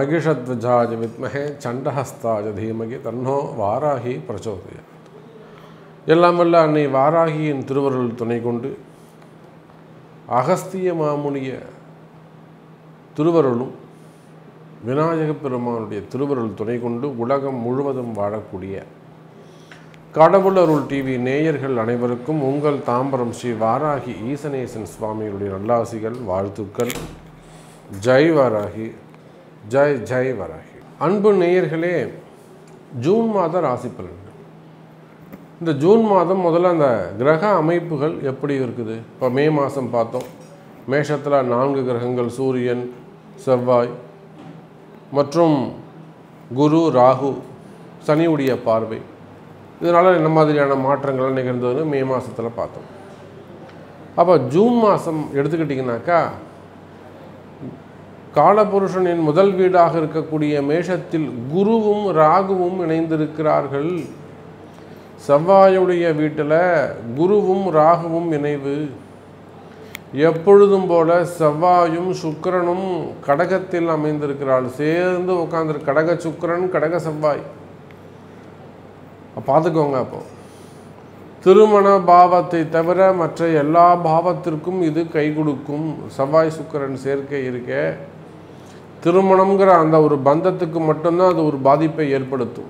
மகிஷத்வஜாஜ வித்மஹே சண்டஹஸ்தாஜ தீமகி தன்னோ வாராகி பிரச்சோதய எல்லாம் வல்ல அன்னை வாராகியின் திருவருள் துணை கொண்டு அகஸ்திய மாமுனிய திருவருளும் விநாயகப் பெருமானுடைய திருவருள் துணை கொண்டு உலகம் முழுவதும் வாழக்கூடிய கடவுள் அருள் டிவி நேயர்கள் அனைவருக்கும் உங்கள் தாம்பரம் ஸ்ரீ வாராகி ஈசனேசன் சுவாமிகளுடைய நல்லாசிகள் வாழ்த்துக்கள் ஜெய் வாராகி ஜெய் ஜெய் வாராகி அன்பு நேயர்களே ஜூன் மாத ராசி பலன்கள் இந்த ஜூன் மாதம் முதல்ல அந்த கிரக அமைப்புகள் எப்படி இருக்குது இப்போ மே மாதம் பார்த்தோம் மேஷத்தில் நான்கு கிரகங்கள் சூரியன் செவ்வாய் மற்றும் குரு ராகு சனியுடைய பார்வை இதனால் என்ன மாதிரியான மாற்றங்கள் நிகழ்ந்ததுன்னு மே மாதத்தில் பார்த்தோம் அப்போ ஜூன் மாதம் எடுத்துக்கிட்டிங்கனாக்கா காலபுருஷனின் முதல் வீடாக இருக்கக்கூடிய மேஷத்தில் குருவும் ராகுவும் இணைந்திருக்கிறார்கள் செவ்வாயுடைய வீட்டில் குருவும் ராகுவும் இணைவு எப்பொழுதும் போல செவ்வாயும் சுக்கிரனும் கடகத்தில் அமைந்திருக்கிறாள் சேர்ந்து உட்காந்துரு கடக சுக்கிரன் கடக செவ்வாய் பார்த்துக்கோங்க அப்போ திருமண பாவத்தை தவிர மற்ற எல்லா பாவத்திற்கும் இது கை கொடுக்கும் செவ்வாய் சுக்கிரன் சேர்க்கை இருக்க திருமணம்ங்கிற அந்த ஒரு பந்தத்துக்கு மட்டும்தான் அது ஒரு பாதிப்பை ஏற்படுத்தும்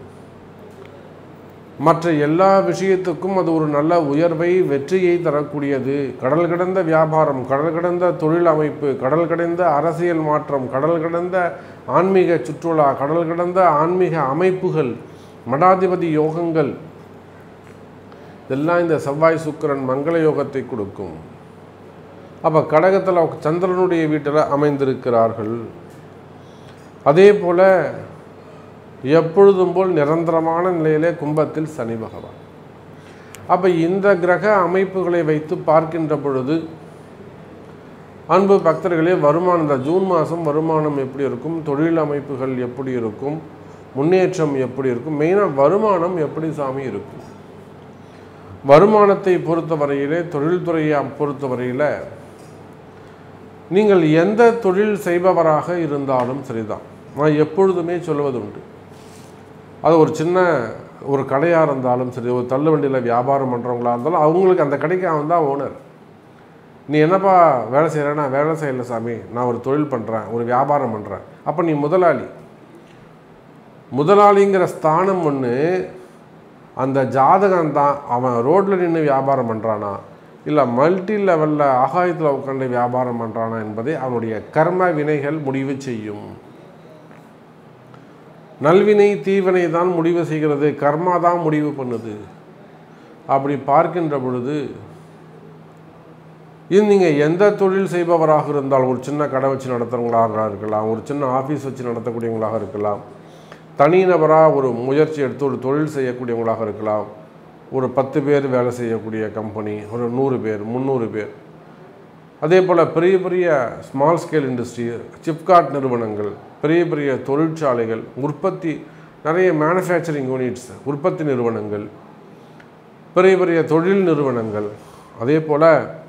மற்ற எல்லா விஷயத்துக்கும் அது ஒரு நல்ல உயர்வை வெற்றியை தரக்கூடியது கடல் கடந்த வியாபாரம் கடல் கடந்த தொழில் அமைப்பு கடல் கடந்த அரசியல் மாற்றம் கடல் கடந்த ஆன்மீக சுற்றுலா கடல் கடந்த ஆன்மீக அமைப்புகள் மடாதிபதி யோகங்கள் இதெல்லாம் இந்த செவ்வாய் சுக்கிரன் மங்கள யோகத்தை கொடுக்கும் அப்போ கடகத்தில் சந்திரனுடைய வீட்டில் அமைந்திருக்கிறார்கள் அதே போல் எப்பொழுதும் போல் நிரந்தரமான நிலையிலே கும்பத்தில் சனி பகவான் அப்போ இந்த கிரக அமைப்புகளை வைத்து பார்க்கின்ற பொழுது அன்பு பக்தர்களே வருமானம் இந்த ஜூன் மாதம் வருமானம் எப்படி இருக்கும் தொழில் அமைப்புகள் எப்படி இருக்கும் முன்னேற்றம் எப்படி இருக்கும் மெயினாக வருமானம் எப்படி சாமி இருக்கும் வருமானத்தை பொறுத்தவரையிலே தொழில்துறையை பொறுத்தவரையில் நீங்கள் எந்த தொழில் செய்பவராக இருந்தாலும் சரிதான் நான் எப்பொழுதுமே சொல்வது உண்டு அது ஒரு சின்ன ஒரு கடையாக இருந்தாலும் சரி ஒரு தள்ளு வண்டியில் வியாபாரம் பண்ணுறவங்களா இருந்தாலும் அவங்களுக்கு அந்த கடைக்கு அவன் தான் ஓனர் நீ என்னப்பா வேலை செய்கிறேன்னா வேலை செய்யலை சாமி நான் ஒரு தொழில் பண்ணுறேன் ஒரு வியாபாரம் பண்ணுறேன் அப்போ நீ முதலாளி முதலாளிங்கிற ஸ்தானம் ஒன்று அந்த ஜாதகம் தான் அவன் ரோட்டில் நின்று வியாபாரம் பண்ணுறானா இல்லை மல்டி லெவலில் ஆகாயத்தில் உட்காந்து வியாபாரம் பண்ணுறானா என்பதை அவனுடைய கர்ம வினைகள் முடிவு செய்யும் நல்வினை தீவினை தான் முடிவு செய்கிறது கர்மா தான் முடிவு பண்ணுது அப்படி பார்க்கின்ற பொழுது இது நீங்கள் எந்த தொழில் செய்பவராக இருந்தாலும் ஒரு சின்ன கடை வச்சு நடத்துகிறவங்களாக இருக்கலாம் ஒரு சின்ன ஆஃபீஸ் வச்சு நடத்தக்கூடியவங்களாக இருக்கலாம் தனிநபராக ஒரு முயற்சி எடுத்து ஒரு தொழில் செய்யக்கூடியவங்களாக இருக்கலாம் ஒரு பத்து பேர் வேலை செய்யக்கூடிய கம்பெனி ஒரு நூறு பேர் முந்நூறு பேர் அதே போல் பெரிய பெரிய ஸ்மால் ஸ்கேல் இண்டஸ்ட்ரி சிப்காட் நிறுவனங்கள் பெரிய பெரிய தொழிற்சாலைகள் உற்பத்தி நிறைய மேனுஃபேக்சரிங் யூனிட்ஸ் உற்பத்தி நிறுவனங்கள் பெரிய பெரிய தொழில் நிறுவனங்கள் அதே போல்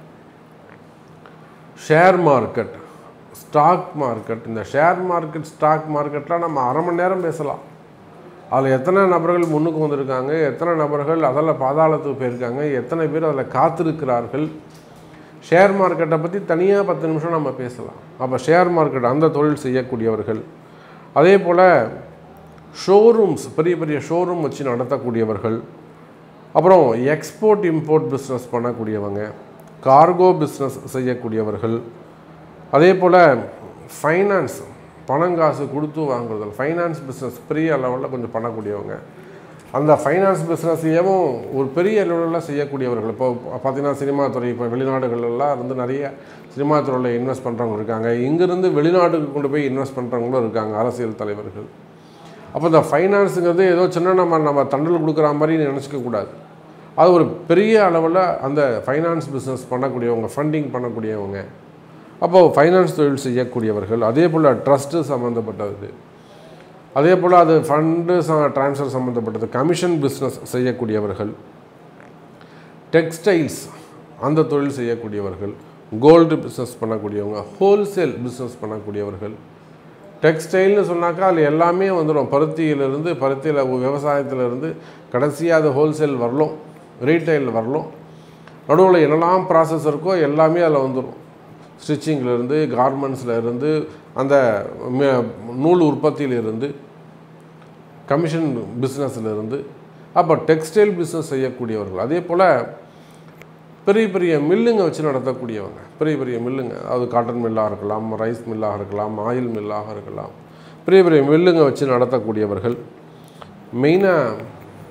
ஷேர் மார்க்கெட் ஸ்டாக் மார்க்கெட் இந்த ஷேர் மார்க்கெட் ஸ்டாக் மார்க்கெட்லாம் நம்ம அரை மணி நேரம் பேசலாம் அதில் எத்தனை நபர்கள் முன்னுக்கு வந்திருக்காங்க எத்தனை நபர்கள் அதில் பாதாளத்துக்கு போயிருக்காங்க எத்தனை பேர் அதில் காத்திருக்கிறார்கள் ஷேர் மார்க்கெட்டை பற்றி தனியாக பத்து நிமிஷம் நம்ம பேசலாம் அப்போ ஷேர் மார்க்கெட் அந்த தொழில் செய்யக்கூடியவர்கள் அதே போல் ஷோரூம்ஸ் பெரிய பெரிய ஷோரூம் வச்சு நடத்தக்கூடியவர்கள் அப்புறம் எக்ஸ்போர்ட் இம்போர்ட் பிஸ்னஸ் பண்ணக்கூடியவங்க கார்கோ பிஸ்னஸ் செய்யக்கூடியவர்கள் அதே போல் ஃபைனான்ஸ் பணங்காசு கொடுத்து வாங்குறது ஃபைனான்ஸ் பிஸ்னஸ் பெரிய லெவலில் கொஞ்சம் பண்ணக்கூடியவங்க அந்த ஃபைனான்ஸ் பிஸ்னஸையும் ஒரு பெரிய லெவலில் செய்யக்கூடியவர்கள் இப்போ பார்த்தீங்கன்னா சினிமா துறை இப்போ வெளிநாடுகளெல்லாம் இருந்து நிறைய சினிமா துறையில் இன்வெஸ்ட் பண்ணுறவங்க இருக்காங்க இங்கேருந்து வெளிநாட்டுக்கு கொண்டு போய் இன்வெஸ்ட் பண்ணுறவங்களும் இருக்காங்க அரசியல் தலைவர்கள் அப்போ இந்த ஃபைனான்ஸுங்கிறது ஏதோ சின்ன நம்ம நம்ம தண்டல் கொடுக்குற மாதிரி நினச்சிக்க கூடாது அது ஒரு பெரிய அளவில் அந்த ஃபைனான்ஸ் பிஸ்னஸ் பண்ணக்கூடியவங்க ஃபண்டிங் பண்ணக்கூடியவங்க அப்போது ஃபைனான்ஸ் தொழில் செய்யக்கூடியவர்கள் அதே போல் ட்ரஸ்ட்டு சம்மந்தப்பட்டது அதே போல் அது ஃபண்டு ட்ரான்ஸ்ஃபர் சம்மந்தப்பட்டது கமிஷன் பிஸ்னஸ் செய்யக்கூடியவர்கள் டெக்ஸ்டைல்ஸ் அந்த தொழில் செய்யக்கூடியவர்கள் கோல்டு பிஸ்னஸ் பண்ணக்கூடியவங்க ஹோல்சேல் பிஸ்னஸ் பண்ணக்கூடியவர்கள் டெக்ஸ்டைல்னு சொன்னாக்கா அதில் எல்லாமே வந்துடும் பருத்தியிலிருந்து பருத்தியில் விவசாயத்திலிருந்து கடைசியாக அது ஹோல்சேல் வரலும் ரீட்டைல் வரலும் நடுவில் என்னெல்லாம் ப்ராசஸ் இருக்கோ எல்லாமே அதில் வந்துடும் ஸ்டிச்சிங்லேருந்து கார்மெண்ட்ஸில் இருந்து அந்த ம- நூல் உற்பத்தியிலிருந்து கமிஷன் பிஸ்னஸில் இருந்து அப்போ டெக்ஸ்டைல் பிஸ்னஸ் செய்யக்கூடியவர்கள் அதே போல் பெரிய பெரிய மில்லுங்க வச்சு நடத்தக்கூடியவங்க பெரிய பெரிய மில்லுங்க அதாவது காட்டன் மில்லாக இருக்கலாம் ரைஸ் மில்லாக இருக்கலாம் ஆயில் மில்லாக இருக்கலாம் பெரிய பெரிய மில்லுங்க வச்சு நடத்தக்கூடியவர்கள் மெயினாக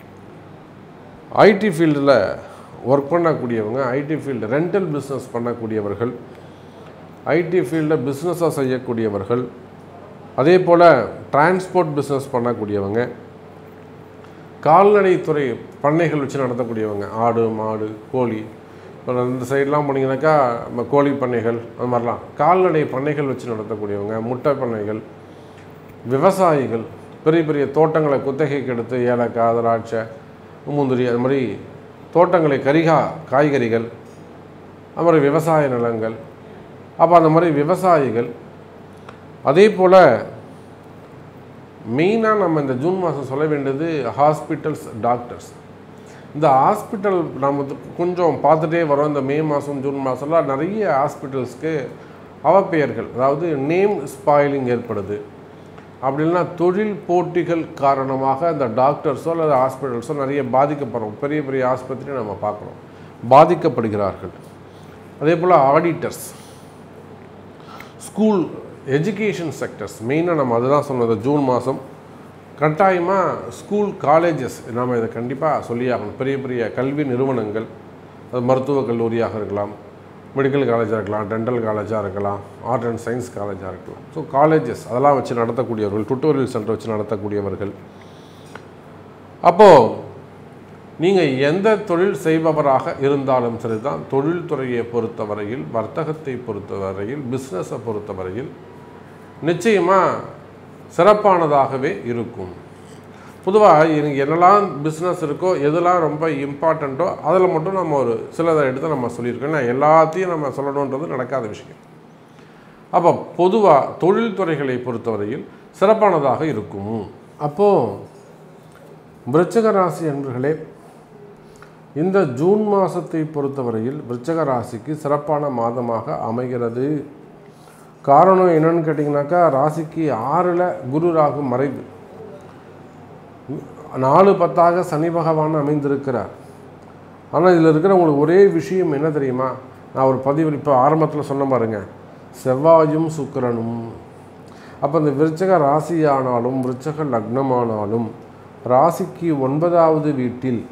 ஐடி ஃபீல்டில் ஒர்க் பண்ணக்கூடியவங்க ஐடி ஃபீல்டு ரெண்டல் பிஸ்னஸ் பண்ணக்கூடியவர்கள் ஐடி ஃபீல்டில் பிஸ்னஸாக செய்யக்கூடியவர்கள் அதே போல் டிரான்ஸ்போர்ட் பிஸ்னஸ் பண்ணக்கூடியவங்க கால்நடைத்துறை பண்ணைகள் வச்சு நடத்தக்கூடியவங்க ஆடு மாடு கோழி இப்போ இந்த சைட்லாம் போனீங்கன்னாக்கா நம்ம கோழி பண்ணைகள் அந்த மாதிரிலாம் கால்நடை பண்ணைகள் வச்சு நடத்தக்கூடியவங்க முட்டை பண்ணைகள் விவசாயிகள் பெரிய பெரிய தோட்டங்களை குத்தகைக்கு எடுத்து ஏலக்காய் திராட்சை முந்திரி அது மாதிரி தோட்டங்களை கரிகா காய்கறிகள் அது மாதிரி விவசாய நிலங்கள் அப்போ அந்த மாதிரி விவசாயிகள் அதே போல் மெயினாக நம்ம இந்த ஜூன் மாதம் சொல்ல வேண்டியது ஹாஸ்பிட்டல்ஸ் டாக்டர்ஸ் இந்த ஹாஸ்பிட்டல் நம்ம வந்து கொஞ்சம் பார்த்துட்டே வரோம் இந்த மே மாதம் ஜூன் மாதம்லாம் நிறைய ஹாஸ்பிட்டல்ஸ்க்கு அவப்பெயர்கள் அதாவது நேம் ஸ்பாயிலிங் ஏற்படுது அப்படி இல்லைன்னா தொழில் போட்டிகள் காரணமாக இந்த டாக்டர்ஸோ அல்லது ஹாஸ்பிட்டல்ஸோ நிறைய பாதிக்கப்படுறோம் பெரிய பெரிய ஆஸ்பத்திரி நம்ம பார்க்குறோம் பாதிக்கப்படுகிறார்கள் அதே போல் ஆடிட்டர்ஸ் ஸ்கூல் எஜுகேஷன் செக்டர்ஸ் மெயினாக நம்ம அதுதான் சொன்னது ஜூன் மாதம் கட்டாயமாக ஸ்கூல் காலேஜஸ் நாம் இதை கண்டிப்பாக சொல்லியாகணும் பெரிய பெரிய கல்வி நிறுவனங்கள் அது மருத்துவக் கல்லூரியாக இருக்கலாம் மெடிக்கல் காலேஜாக இருக்கலாம் டென்டல் காலேஜாக இருக்கலாம் ஆர்ட் அண்ட் சயின்ஸ் காலேஜாக இருக்கலாம் ஸோ காலேஜஸ் அதெல்லாம் வச்சு நடத்தக்கூடியவர்கள் டுட்டோரியல் சென்டர் வச்சு நடத்தக்கூடியவர்கள் அப்போது நீங்கள் எந்த தொழில் செய்பவராக இருந்தாலும் சரிதான் தொழில்துறையை பொறுத்தவரையில் வர்த்தகத்தை பொறுத்தவரையில் பிஸ்னஸை பொறுத்தவரையில் நிச்சயமாக சிறப்பானதாகவே இருக்கும் பொதுவாக எனக்கு என்னெல்லாம் பிஸ்னஸ் இருக்கோ எதெல்லாம் ரொம்ப இம்பார்ட்டண்ட்டோ அதில் மட்டும் நம்ம ஒரு சிலதை எடுத்து நம்ம சொல்லியிருக்கோம் ஏன்னா எல்லாத்தையும் நம்ம சொல்லணுன்றது நடக்காத விஷயம் அப்போ பொதுவாக தொழில்துறைகளை பொறுத்தவரையில் சிறப்பானதாக இருக்கும் அப்போது விருச்சக ராசி அன்பர்களே இந்த ஜூன் மாதத்தை பொறுத்தவரையில் விருச்சக ராசிக்கு சிறப்பான மாதமாக அமைகிறது காரணம் என்னன்னு கேட்டிங்கனாக்கா ராசிக்கு ஆறில் குரு ராகு மறைவு நாலு பத்தாக சனி பகவான் அமைந்திருக்கிறார் ஆனால் இதில் இருக்கிற உங்களுக்கு ஒரே விஷயம் என்ன தெரியுமா நான் ஒரு பதிவு இப்போ ஆரம்பத்தில் சொன்ன பாருங்க செவ்வாயும் சுக்கிரனும் அப்போ இந்த விருச்சக ராசியானாலும் விருச்சக லக்னமானாலும் ராசிக்கு ஒன்பதாவது வீட்டில்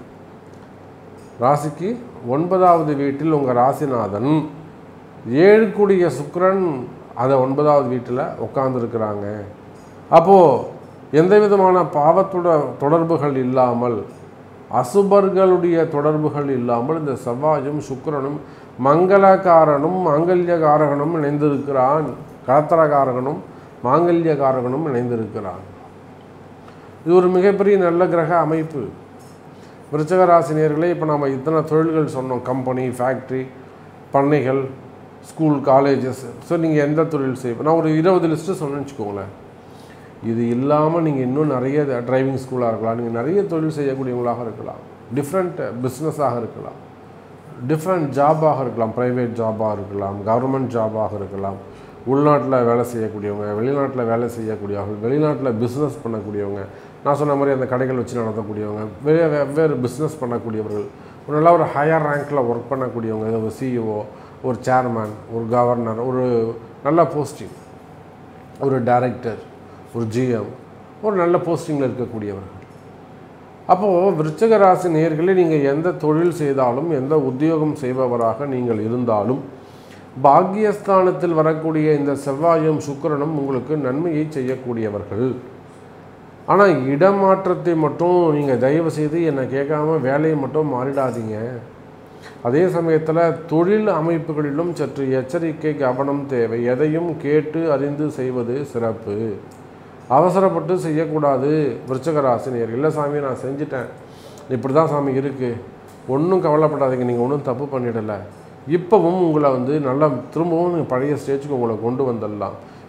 ராசிக்கு ஒன்பதாவது வீட்டில் உங்கள் ராசிநாதன் ஏழு கூடிய சுக்கிரன் அதை ஒன்பதாவது வீட்டில் உட்காந்துருக்கிறாங்க அப்போது எந்த விதமான பாவத்தோட தொடர்புகள் இல்லாமல் அசுபர்களுடைய தொடர்புகள் இல்லாமல் இந்த செவ்வாயும் சுக்கிரனும் மங்களகாரனும் மாங்கல்யகாரகனும் இணைந்திருக்கிறான் கலத்தரகாரகனும் மாங்கல்யகாரகனும் இணைந்திருக்கிறான் இது ஒரு மிகப்பெரிய நல்ல கிரக அமைப்பு விருச்சக ராசினியர்களே இப்போ நம்ம இத்தனை தொழில்கள் சொன்னோம் கம்பெனி ஃபேக்ட்ரி பண்ணைகள் ஸ்கூல் காலேஜஸ் ஸோ நீங்கள் எந்த தொழில் செய்ய நான் ஒரு இருபது லிஸ்ட்டு சொன்னேன்னு வச்சுக்கோங்களேன் இது இல்லாமல் நீங்கள் இன்னும் நிறைய டிரைவிங் ஸ்கூலாக இருக்கலாம் நீங்கள் நிறைய தொழில் செய்யக்கூடியவங்களாக இருக்கலாம் டிஃப்ரெண்ட் பிஸ்னஸாக இருக்கலாம் டிஃப்ரெண்ட் ஜாபாக இருக்கலாம் ப்ரைவேட் ஜாபாக இருக்கலாம் கவர்மெண்ட் ஜாபாக இருக்கலாம் உள்நாட்டில் வேலை செய்யக்கூடியவங்க வெளிநாட்டில் வேலை செய்யக்கூடியவங்க வெளிநாட்டில் பிஸ்னஸ் பண்ணக்கூடியவங்க நான் சொன்ன மாதிரி அந்த கடைகள் வச்சு நடத்தக்கூடியவங்க வேறு வெவ்வேறு பிஸ்னஸ் பண்ணக்கூடியவர்கள் ஒரு நல்ல ஒரு ஹையர் ரேங்க்கில் ஒர்க் பண்ணக்கூடியவங்க ஒரு சிஇஓ ஒரு சேர்மேன் ஒரு கவர்னர் ஒரு நல்ல போஸ்டிங் ஒரு டைரக்டர் ஒரு ஜிஎம் ஒரு நல்ல போஸ்டிங்கில் இருக்கக்கூடியவர்கள் அப்போது விருச்சக ராசி நேயர்களே நீங்கள் எந்த தொழில் செய்தாலும் எந்த உத்தியோகம் செய்பவராக நீங்கள் இருந்தாலும் பாக்கியஸ்தானத்தில் வரக்கூடிய இந்த செவ்வாயும் சுக்கிரனும் உங்களுக்கு நன்மையை செய்யக்கூடியவர்கள் ஆனால் இடமாற்றத்தை மட்டும் நீங்கள் தயவு செய்து என்னை கேட்காம வேலையை மட்டும் மாறிடாதீங்க அதே சமயத்தில் தொழில் அமைப்புகளிலும் சற்று எச்சரிக்கை கவனம் தேவை எதையும் கேட்டு அறிந்து செய்வது சிறப்பு அவசரப்பட்டு செய்யக்கூடாது விருச்சக ராசினியர் இல்லை சாமி நான் செஞ்சிட்டேன் இப்படி தான் சாமி இருக்குது ஒன்றும் கவலைப்படாதீங்க நீங்கள் ஒன்றும் தப்பு பண்ணிடலை இப்போவும் உங்களை வந்து நல்லா திரும்பவும் நீங்கள் பழைய ஸ்டேஜுக்கு உங்களை கொண்டு வந்துடலாம்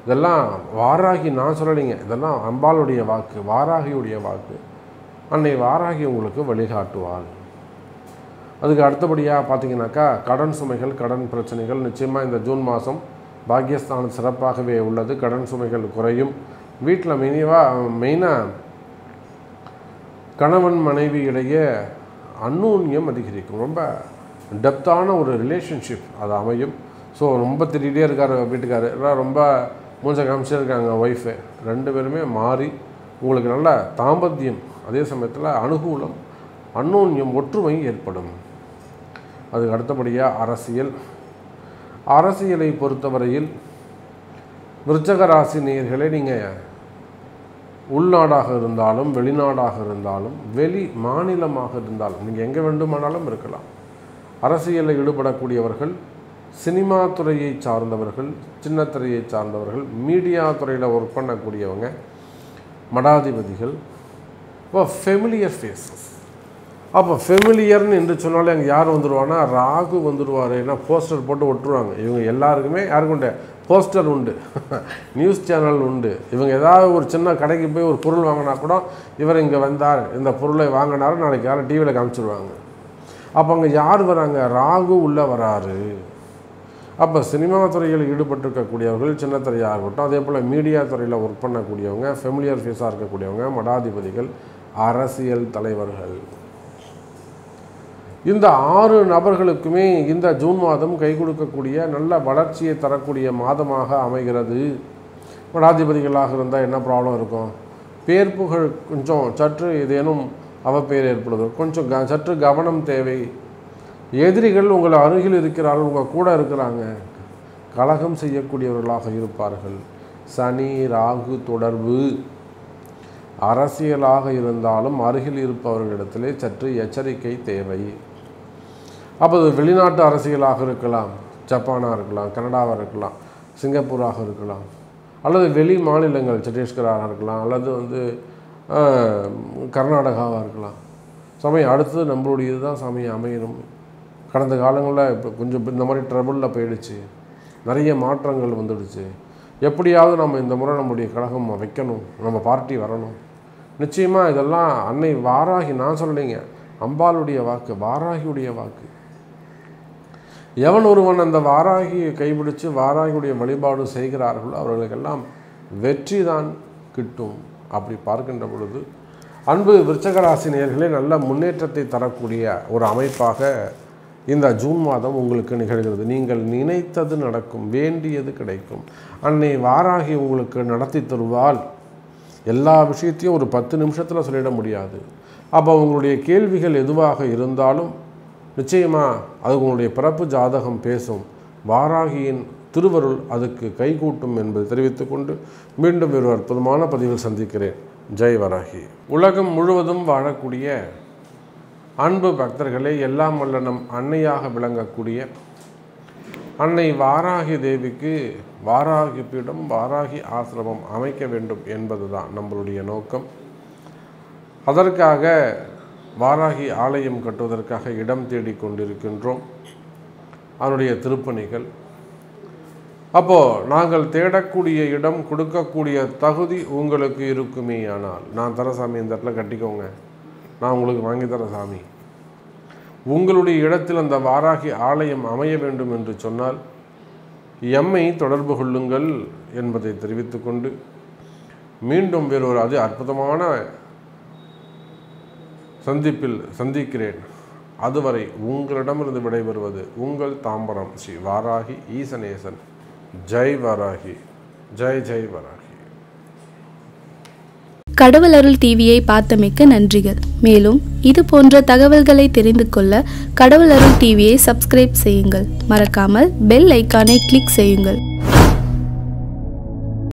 இதெல்லாம் வாராகி நான் சொல்லலைங்க இதெல்லாம் அம்பாளுடைய வாக்கு வாராகியுடைய வாக்கு அன்னை வாராகி உங்களுக்கு வழிகாட்டுவாள் அதுக்கு அடுத்தபடியாக பார்த்தீங்கன்னாக்கா கடன் சுமைகள் கடன் பிரச்சனைகள் நிச்சயமாக இந்த ஜூன் மாதம் பாக்கியஸ்தானம் சிறப்பாகவே உள்ளது கடன் சுமைகள் குறையும் வீட்டில் மெயினாக மெயினாக கணவன் மனைவி இடையே அந்நூன்யம் அதிகரிக்கும் ரொம்ப டெப்த்தான ஒரு ரிலேஷன்ஷிப் அது அமையும் ஸோ ரொம்ப திட்டிகிட்டே இருக்கார் வீட்டுக்காரு எல்லாம் ரொம்ப மூஞ்ச காமிச்சே இருக்காங்க ஒய்ஃபு ரெண்டு பேருமே மாறி உங்களுக்கு நல்ல தாம்பத்தியம் அதே சமயத்தில் அனுகூலம் அந்நோன்யம் ஒற்றுமை ஏற்படும் அதுக்கு அடுத்தபடியாக அரசியல் அரசியலை பொறுத்தவரையில் விருச்சக ராசி நேயர்களே நீங்கள் உள்நாடாக இருந்தாலும் வெளிநாடாக இருந்தாலும் வெளி மாநிலமாக இருந்தாலும் நீங்கள் எங்கே வேண்டுமானாலும் இருக்கலாம் அரசியலில் ஈடுபடக்கூடியவர்கள் சினிமா துறையை சார்ந்தவர்கள் சின்னத்திரையை சார்ந்தவர்கள் மீடியா துறையில் ஒர்க் பண்ணக்கூடியவங்க மடாதிபதிகள் இப்போ ஃபெமிலியர் ஃபேஸஸ் அப்போ ஃபெமிலியர்னு என்று சொன்னாலே அங்கே யார் வந்துடுவான்னா ராகு வந்துடுவார் ஏன்னா போஸ்டர் போட்டு ஒட்டுருவாங்க இவங்க எல்லாருக்குமே யாருக்கும் உண்டு போஸ்டர் உண்டு நியூஸ் சேனல் உண்டு இவங்க ஏதாவது ஒரு சின்ன கடைக்கு போய் ஒரு பொருள் வாங்கினா கூட இவர் இங்கே வந்தார் இந்த பொருளை வாங்கினாரு நாளைக்கு யாரும் டிவியில் காமிச்சிருவாங்க அப்போ அங்கே யார் வராங்க ராகு உள்ளே வராரு அப்போ சினிமா துறையில் ஈடுபட்டிருக்கக்கூடியவர்கள் சின்னத்திரையாக இருக்கட்டும் அதே போல் மீடியா துறையில் ஒர்க் பண்ணக்கூடியவங்க ஃபெமிலியர் ஃபேஸாக இருக்கக்கூடியவங்க மடாதிபதிகள் அரசியல் தலைவர்கள் இந்த ஆறு நபர்களுக்குமே இந்த ஜூன் மாதம் கை கொடுக்கக்கூடிய நல்ல வளர்ச்சியை தரக்கூடிய மாதமாக அமைகிறது மடாதிபதிகளாக இருந்தால் என்ன ப்ராப்ளம் இருக்கும் பேர் புகழ் கொஞ்சம் சற்று ஏதேனும் அவப்பெயர் ஏற்படுது கொஞ்சம் க சற்று கவனம் தேவை எதிரிகள் உங்கள் அருகில் இருக்கிறார்கள் உங்கள் கூட இருக்கிறாங்க கலகம் செய்யக்கூடியவர்களாக இருப்பார்கள் சனி ராகு தொடர்பு அரசியலாக இருந்தாலும் அருகில் இருப்பவர்களிடத்திலே சற்று எச்சரிக்கை தேவை அப்போ அது வெளிநாட்டு அரசியலாக இருக்கலாம் ஜப்பானாக இருக்கலாம் கனடாவாக இருக்கலாம் சிங்கப்பூராக இருக்கலாம் அல்லது வெளி மாநிலங்கள் சத்தீஸ்கராக இருக்கலாம் அல்லது வந்து ஆஹ், கர்நாடகாவாக இருக்கலாம் சாமி அடுத்தது நம்மளுடைய இதுதான் சாமி அமையணும் கடந்த காலங்களில் இப்போ கொஞ்சம் இந்த மாதிரி ட்ரபுளில் போயிடுச்சு நிறைய மாற்றங்கள் வந்துடுச்சு எப்படியாவது நம்ம இந்த முறை நம்முடைய கழகம் வைக்கணும் நம்ம பார்ட்டி வரணும் நிச்சயமாக இதெல்லாம் அன்னை வாராகி நான் சொல்லலைங்க அம்பாளுடைய வாக்கு வாராகியுடைய வாக்கு எவன் ஒருவன் அந்த வாராகியை கைப்பிடிச்சு வாராகியுடைய வழிபாடு செய்கிறார்களோ அவர்களுக்கெல்லாம் வெற்றி தான் கிட்டும் அப்படி பார்க்கின்ற பொழுது அன்பு விருச்சகராசி நேயர்களே நல்ல முன்னேற்றத்தை தரக்கூடிய ஒரு அமைப்பாக இந்த ஜூன் மாதம் உங்களுக்கு நிகழ்கிறது நீங்கள் நினைத்தது நடக்கும் வேண்டியது கிடைக்கும் அன்னை வாராகி உங்களுக்கு நடத்தி தருவால் எல்லா விஷயத்தையும் ஒரு பத்து நிமிஷத்தில் சொல்லிட முடியாது அப்போ உங்களுடைய கேள்விகள் எதுவாக இருந்தாலும் நிச்சயமாக அது உங்களுடைய பிறப்பு ஜாதகம் பேசும் வாராகியின் திருவருள் அதுக்கு கைகூட்டும் என்பதை தெரிவித்துக்கொண்டு மீண்டும் ஒரு அற்புதமான பதிவில் சந்திக்கிறேன் ஜெய் வராகி உலகம் முழுவதும் வாழக்கூடிய அன்பு பக்தர்களே எல்லாம் வல்ல நம் அன்னையாக விளங்கக்கூடிய அன்னை வாராகி தேவிக்கு வாராகி பீடம் வாராகி ஆசிரமம் அமைக்க வேண்டும் என்பதுதான் நம்மளுடைய நோக்கம் அதற்காக வாராகி ஆலயம் கட்டுவதற்காக இடம் தேடிக் கொண்டிருக்கின்றோம் அதனுடைய திருப்பணிகள் அப்போது நாங்கள் தேடக்கூடிய இடம் கொடுக்கக்கூடிய தகுதி உங்களுக்கு இருக்குமே ஆனால் நான் தர சாமி இந்த இடத்துல கட்டிக்கோங்க நான் உங்களுக்கு வாங்கி தர சாமி உங்களுடைய இடத்தில் அந்த வாராகி ஆலயம் அமைய வேண்டும் என்று சொன்னால் எம்மை தொடர்பு கொள்ளுங்கள் என்பதை தெரிவித்துக்கொண்டு மீண்டும் வேறொரு அது அற்புதமான சந்திப்பில் சந்திக்கிறேன் அதுவரை உங்களிடமிருந்து விடைபெறுவது உங்கள் தாம்பரம் ஸ்ரீ வாராகி ஈசனேசன் ஜெய் வாராகி ஜெய் ஜெய் வாராகி கடவுள் அருள் டிவியை பார்த்தமைக்க நன்றிகள் மேலும் இது போன்ற தகவல்களை தெரிந்து கொள்ள கடவுள் அருள் டிவியை சப்ஸ்கிரைப் செய்யுங்கள் மறக்காமல் பெல் ஐக்கானை கிளிக் செய்யுங்கள்